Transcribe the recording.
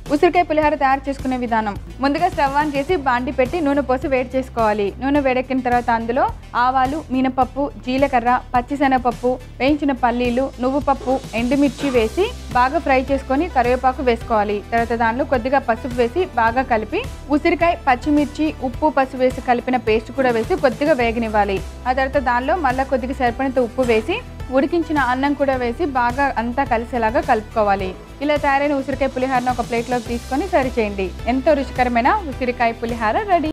ఉసిరికాయ పులిహోర తయారు చేసుకునే విధానం ముందుగా స్టవ్ ఆన్ చేసి బాండి పెట్టి నూనె పోసి వేడి చేసుకోవాలి నూనె వేడెక్కిన తర్వాత అందులో ఆవాలు మినపప్పు జీలకర్ర పచ్చిశనగపప్పు వేయించిన పల్లీలు నువ్వు పప్పు ఎండుమిర్చి వేసి బాగా ఫ్రై చేసుకొని కరివేపాకు వేసుకోవాలి తర్వాత దానిలో కొద్దిగా పసుపు వేసి బాగా కలిపి ఉసిరికాయ పచ్చిమిర్చి ఉప్పు పసుపు వేసి కలిపిన పేస్ట్ కూడా వేసి కొద్దిగా వేగనివ్వాలి ఆ తర్వాత దానిలో మళ్ళీ కొద్దిగా సరిపడినంత ఉప్పు వేసి ఉడికించిన అన్నం కూడా వేసి బాగా అంతా కలిసేలాగా కలుపుకోవాలి ఇలా తయారైన ఉసిరికాయ పులిహారను ఒక ప్లేట్లోకి తీసుకొని సరి చేయండి ఎంతో రుచికరమైన ఉసిరికాయ పులిహార రెడీ